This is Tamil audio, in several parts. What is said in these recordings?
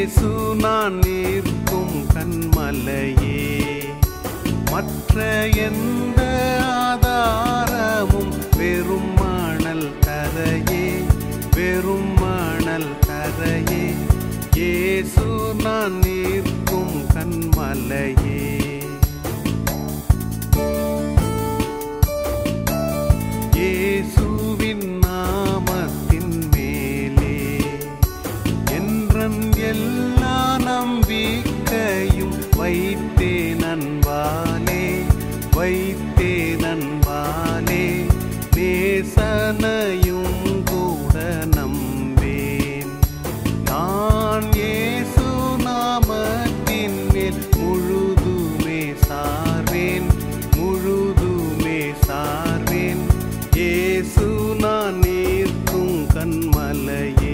இயேசு நான் நிற்கும் கண்மலையே மற்ற எந்த ஆதாரமும் வெறும் மணல் தரையே வெறும் மணல் தரையே இயேசு நான் நிற்கும் கண்மலையே இயேசுவின் நாமத்தின் மேலே என்றன் எல்லா நம்பிக்கையும் வைத்தே நண்பாலே வைத்தே நண்பாலே நேசனையும் கூட நம்பேன் நான் இயேசு நாமத்தின் மேல் முழுதுமே சார்வேன் முழுதுமே சார்வேன் இயேசு நான் நிற்கும் கண்மலையே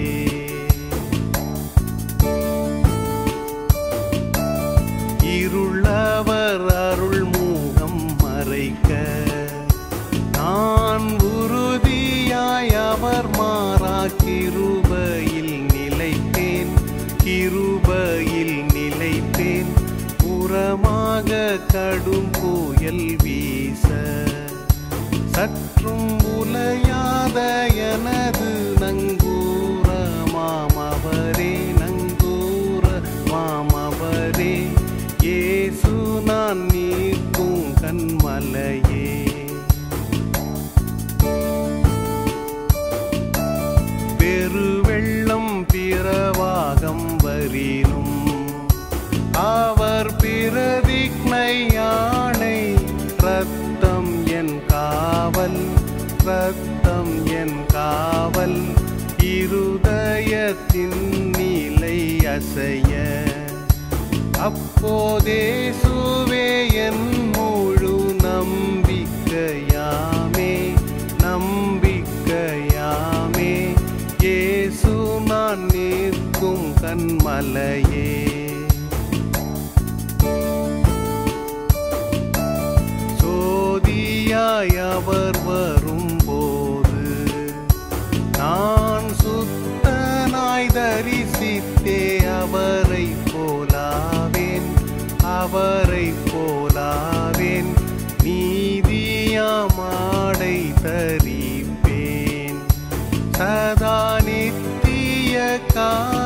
இருளவர் அருள் மூகம் மறைக்க நான் உறுதியாய் அவர் மாறா கிருபையில் நிலைத்தேன் கிருபையில் நிலைத்தேன் புறமாக கடும் புயல் வீச சற்றும் உலையாத எனது நங்கூர மாமவரே நங்கூர மாமவரே இயேசு நான் நீக்கும் கண்மலையே பெருவெள்ளம் பிறவாகம் வரினும் அவர் பிரதிக்னையானை ரத்தம் என் காவல் ரத்தம் என் காவல் இருதயத்தின் நிலை அசைய அப்போதே சுவே என் முழு நம்பிக்கையாமே நம்பிக்கையாமே இயேசு நான் நிற்கும் கண்மலையே சோதியாய் அவர் வரும்போது நான் சுத்தனாய் தரிசித்தே அவரை போலாவேன் அவரை போலாவேன் நீதியாமாடை தரிப்பேன் சதா நித்திய கா